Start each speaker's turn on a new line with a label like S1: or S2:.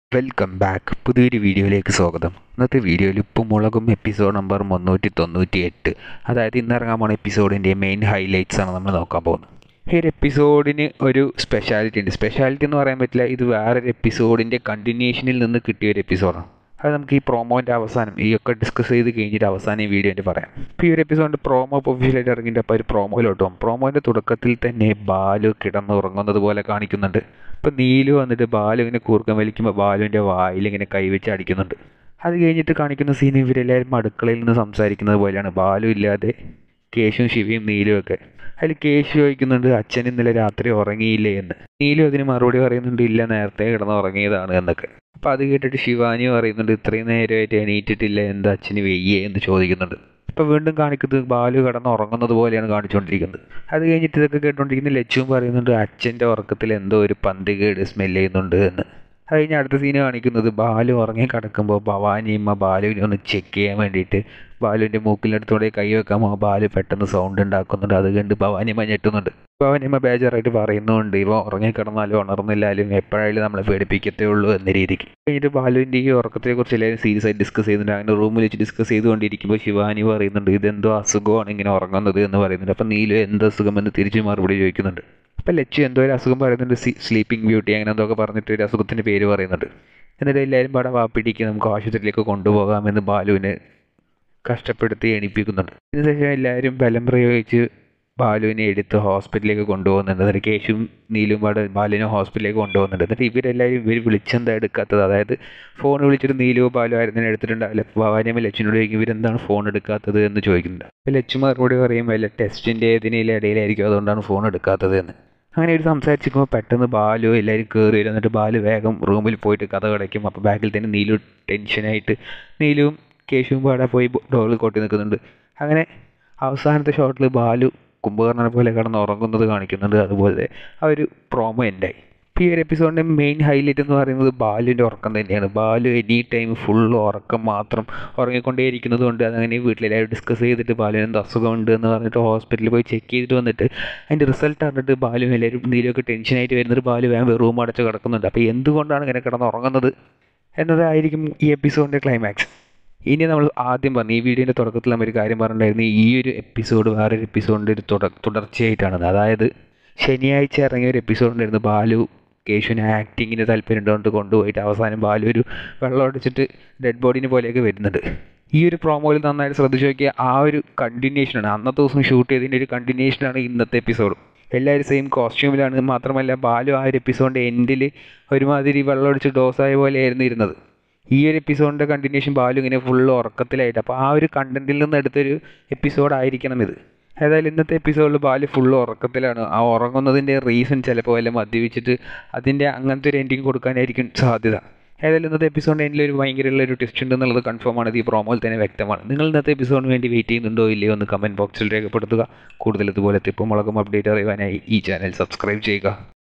S1: welcome back പുതിയൊരു വീഡിയോയിലേക്ക് സ്വാഗതം ഇന്നത്തെ വീഡിയോയിൽ ഉപ്പും മുളകും എപ്പിസോഡ് നമ്പർ മുന്നൂറ്റി തൊണ്ണൂറ്റി എട്ട് അതായത് ഇന്നിറങ്ങാൻ പോണ എപ്പിസോഡിൻ്റെ മെയിൻ ഹൈലൈറ്റ്സ് ആണ് നമ്മൾ നോക്കാൻ പോകുന്നത് ഈ ഒരു എപ്പിസോഡിന് ഒരു സ്പെഷ്യാലിറ്റി ഉണ്ട് സ്പെഷ്യാലിറ്റി എന്ന് പറയാൻ പറ്റില്ല ഇത് വേറൊരു എപ്പിസോഡിൻ്റെ കണ്ടിന്യൂഷനിൽ നിന്ന് കിട്ടിയ ഒരു എപ്പിസോഡാണ് അത് നമുക്ക് ഈ പ്രോമോൻ്റെ അവസാനം ഈ ഒക്കെ ഡിസ്കസ് ചെയ്ത് കഴിഞ്ഞിട്ട് അവസാനം ഈ വീഡിയോൻ്റെ പറയാം ഇപ്പോൾ ഈ ഒരു എപ്പിസോഡിൻ്റെ പ്രോമോ ഇപ്പോൾ ഒഫീഷ്യലായിട്ട് ഇറങ്ങിയിട്ട് അപ്പോൾ ഒരു പ്രോമോയിലോട്ട് പോകും പ്രോമോൻ്റെ തുടക്കത്തിൽ തന്നെ ബാലു കിടന്നുറങ്ങുന്നത് പോലെ കാണിക്കുന്നുണ്ട് ഇപ്പോൾ നീലു വന്നിട്ട് ബാലു ഇങ്ങനെ കൂർക്കം വലിക്കുമ്പോൾ ബാലുവിൻ്റെ വായിൽ ഇങ്ങനെ കൈവച്ച് അടിക്കുന്നുണ്ട് അത് കഴിഞ്ഞിട്ട് കാണിക്കുന്ന സീൻ ഇവരെല്ലാവരും അടുക്കളയിൽ നിന്ന് സംസാരിക്കുന്നത് പോലെയാണ് ബാലു ഇല്ലാതെ കേശുവും ശിവയും നീലും ഒക്കെ അതിൽ കേശു ചോദിക്കുന്നുണ്ട് അച്ഛൻ ഇന്നലെ രാത്രി ഉറങ്ങിയില്ലേ എന്ന് നീലു അതിന് മറുപടി പറയുന്നുണ്ട് ഇല്ല നേരത്തെ കിടന്ന് ഉറങ്ങിയതാണ് എന്നൊക്കെ അപ്പോൾ അത് കേട്ടിട്ട് ശിവാനി പറയുന്നുണ്ട് ഇത്രയും നേരമായിട്ട് എണീറ്റിട്ടില്ല എന്താ അച്ഛന് വെയ്യേ എന്ന് ചോദിക്കുന്നുണ്ട് അപ്പോൾ വീണ്ടും കാണിക്കുന്നത് ബാലു കിടന്ന് ഉറങ്ങുന്നത് പോലെയാണ് കാണിച്ചുകൊണ്ടിരിക്കുന്നത് അത് കഴിഞ്ഞിട്ട് ഇതൊക്കെ കേട്ടുകൊണ്ടിരിക്കുന്ന ലച്ചുവും പറയുന്നുണ്ട് അച്ഛൻ്റെ ഉറക്കത്തിൽ എന്തോ ഒരു പന്തികേട് സ്മെല്ല് ചെയ്യുന്നുണ്ട് എന്ന് അത് കഴിഞ്ഞ് അടുത്ത സീന് കാണിക്കുന്നത് ബാലു ഉറങ്ങി കിടക്കുമ്പോൾ ഭവാനിയമ്മ ബാലുവിനെ ഒന്ന് ചെക്ക് ചെയ്യാൻ വേണ്ടിയിട്ട് ബാലുവിൻ്റെ മൂക്കിനടുത്തൂടെ കൈ വെക്കാമോ ബാലു പെട്ടെന്ന് സൗണ്ട് ഉണ്ടാക്കുന്നുണ്ട് അത് കണ്ട് ഭവാനിയമ്മ ഞെട്ടുന്നുണ്ട് ഭവാനിയമ്മ ബേജാറായിട്ട് പറയുന്നുണ്ട് ഇവ ഉറങ്ങിക്കിടന്നാലും ഉണർന്നില്ലാലും എപ്പോഴായാലും നമ്മളെ പേടിപ്പിക്കത്തേ ഉള്ളൂ എന്ന രീതിക്ക് കഴിഞ്ഞിട്ട് ബാലുവിൻ്റെ ഈ ഉറക്കത്തെക്കുറിച്ച് എല്ലാവരും സീരിയസ് ആയിട്ട് ഡിസ്കസ് ചെയ്യുന്നുണ്ട് അങ്ങനെ റൂമിൽ വെച്ച് ഡിസ്കസ് ചെയ്തുകൊണ്ടിരിക്കുമ്പോൾ ശിവാനി പറയുന്നുണ്ട് ഇതെന്തോ അസുഖമാണ് ഇങ്ങനെ ഉറങ്ങുന്നത് എന്ന് പറയുന്നുണ്ട് അപ്പം നീലു എന്ത് അസുഖമെന്ന് തിരിച്ച് മറുപടി ചോദിക്കുന്നുണ്ട് അപ്പം ലച്ചു എന്തോ ഒരു അസുഖം പറയുന്നുണ്ട് സ്ലീപ്പിംഗ് ബ്യൂട്ടി അങ്ങനെ എന്തൊക്കെ പറഞ്ഞിട്ട് ഒരു അസുഖത്തിൻ്റെ പേര് പറയുന്നുണ്ട് എന്നിട്ട് എല്ലാവരും പാടെ വാപ്പിടിക്ക് നമുക്ക് ആശുപത്രിയിലേക്ക് കൊണ്ടുപോകാമെന്ന് ബാലുവിനെ കഷ്ടപ്പെടുത്തി എണിപ്പിക്കുന്നുണ്ട് ഇതിനുശേഷം എല്ലാവരും ബലം പ്രയോഗിച്ച് ബാലുവിനെ എടുത്ത് ഹോസ്പിറ്റലിലേക്ക് കൊണ്ടുപോകുന്നുണ്ട് എന്നിട്ട് കേശും നീലും പാടെ ബാലുവിനെ ഹോസ്പിറ്റലിലേക്ക് കൊണ്ടുപോകുന്നുണ്ട് എന്നിട്ട് ഇവരെല്ലാവരും ഇവർ വിളിച്ചെന്താ എടുക്കാത്തത് അതായത് ഫോൺ വിളിച്ചിട്ട് നീലു ബാലു ആയിരുന്നു എടുത്തിട്ടുണ്ടാവില്ല ഭവാനിയമ്മ ലച്ചുനോട് ചോദിക്കും ഇവരെന്താണ് ഫോൺ എടുക്കാത്തത് എന്ന് ചോദിക്കുന്നുണ്ട് അപ്പോൾ ലച്ചു മറുപടി പറയും വല്ല ടെസ്റ്റിൻ്റെ ഇതിനില്ല ഇടയിലായിരിക്കും അതുകൊണ്ടാണ് ഫോൺ എടുക്കാത്തത് എന്ന് അങ്ങനെ ഒരു സംസാരിച്ചിരിക്കുമ്പോൾ പെട്ടെന്ന് ബാലു എല്ലാവരും കയറി വരും എന്നിട്ട് ബാലു വേഗം റൂമിൽ പോയിട്ട് കഥ കടയ്ക്കും അപ്പോൾ ബാക്കിൽ തന്നെ നീലു ടെൻഷനായിട്ട് നീലുവും കേശുവും പാടെ പോയി ഡോറിൽ കൊട്ടി നിൽക്കുന്നുണ്ട് അങ്ങനെ അവസാനത്തെ ഷോട്ടിൽ ബാലു കുംഭകർണനെ പോലെ കിടന്ന് ഉറങ്ങുന്നത് കാണിക്കുന്നുണ്ട് അതുപോലെ ആ ഒരു പ്രോമോ എൻഡായി ഈ ഒരു എപ്പിസോഡിൻ്റെ മെയിൻ ഹൈലൈറ്റ് എന്ന് പറയുന്നത് ബാലുവിൻ്റെ ഉറക്കം തന്നെയാണ് ബാലു എനി ടൈം ഫുൾ ഉറക്കം മാത്രം ഉറങ്ങിക്കൊണ്ടേയിരിക്കുന്നത് കൊണ്ട് അതങ്ങനെ വീട്ടിലെല്ലാവരും ഡിസ്കസ് ചെയ്തിട്ട് ബാലുവിന് എന്ത് അസുഖമുണ്ട് എന്ന് പറഞ്ഞിട്ട് ഹോസ്പിറ്റലിൽ പോയി ചെക്ക് ചെയ്തിട്ട് വന്നിട്ട് അതിൻ്റെ റിസൾട്ട് അറിഞ്ഞിട്ട് ബാലു എല്ലാവരും നീലൊക്കെ ടെൻഷനായിട്ട് വരുന്നിട്ട് ബാലു വേഗം റൂം അടച്ച് കിടക്കുന്നുണ്ട് അപ്പോൾ എന്തുകൊണ്ടാണ് ഇങ്ങനെ കിടന്ന് ഉറങ്ങുന്നത് എന്നതായിരിക്കും ഈ എപ്പിസോഡിൻ്റെ ക്ലൈമാക്സ് ഇനി നമ്മൾ ആദ്യം പറഞ്ഞു ഈ വീഡിയോൻ്റെ തുടക്കത്തിൽ നമ്മൾ ഒരു കാര്യം പറഞ്ഞിട്ടുണ്ടായിരുന്നു ഈ ഒരു എപ്പിസോഡ് വേറൊരു എപ്പിസോഡിൻ്റെ ഒരു തുട തുടർച്ചയായിട്ടാണ് അതായത് ശനിയാഴ്ച ഇറങ്ങിയ ഒരു എപ്പിസോഡ് ഉണ്ടായിരുന്നു ബാലു കേശുവിന് ആക്ടിങ്ങിന് താല്പര്യം ഉണ്ടോണ്ട് കൊണ്ടുപോയിട്ട് അവസാനം ബാലു ഒരു വെള്ളം അടിച്ചിട്ട് ഡെഡ് ബോഡിനെ പോലെയൊക്കെ വരുന്നുണ്ട് ഈ ഒരു പ്രോമോയിൽ നന്നായിട്ട് ശ്രദ്ധിച്ച് നോക്കിയാൽ ആ ഒരു കണ്ടിന്യൂഷനാണ് അന്നത്തെ ദിവസം ഷൂട്ട് ചെയ്തതിൻ്റെ ഒരു കണ്ടിന്യൂഷനാണ് ഇന്നത്തെ എപ്പിസോഡ് എല്ലാവരും സെയിം കോസ്റ്റ്യൂമിലാണ് മാത്രമല്ല ബാലു ആ ഒരു എപ്പിസോഡിൻ്റെ എൻഡിൽ ഒരുമാതിരി വെള്ളമടിച്ച് ഡോസായ പോലെയായിരുന്നു ഇരുന്നത് ഈ ഒരു എപ്പിസോഡിൻ്റെ കണ്ടിന്യൂഷൻ ബാലു ഇങ്ങനെ ഫുള്ള് ഉറക്കത്തിലായിട്ട് അപ്പോൾ ആ ഒരു കണ്ടന്റിൽ നിന്ന് എടുത്തൊരു എപ്പിസോഡ് ആയിരിക്കണം ഇത് ഏതായാലും ഇന്നത്തെ എപ്പിസോഡിൽ ബാലു ഫുള്ള് ഉറക്കത്തിലാണ് ആ ഉറങ്ങുന്നതിൻ്റെ റീസൺ ചിലപ്പോൾ വല്ല മദ്യപിച്ചിട്ട് അതിൻ്റെ അങ്ങനത്തെ ഒരു എൻഡിങ് കൊടുക്കാനായിരിക്കും സാധ്യത ഏതായാലും ഇന്നത്തെ എപ്പിസോഡിൻ്റെ എൻഡിൽ ഒരു ഭയങ്കരമുള്ള ഒരു ടെസ്റ്റ് ഉണ്ടെന്നുള്ളത് കൺഫേം ആണ് ഈ പ്രോമോയിൽ തന്നെ വ്യക്തമാണ് നിങ്ങൾ ഇന്നത്തെ എപ്പിസോഡിന് വേണ്ടി വെയിറ്റ് ചെയ്യുന്നുണ്ടോ ഇല്ലയോ എന്ന് കമൻറ്റ് ബോക്സിൽ രേഖപ്പെടുത്തുക കൂടുതൽ ഇതുപോലത്തെ ഇപ്പോൾ മുളകും അപ്ഡേറ്റ് അറിയുവാനായി ഈ ചാനൽ സബ്സ്ക്രൈബ് ചെയ്യുക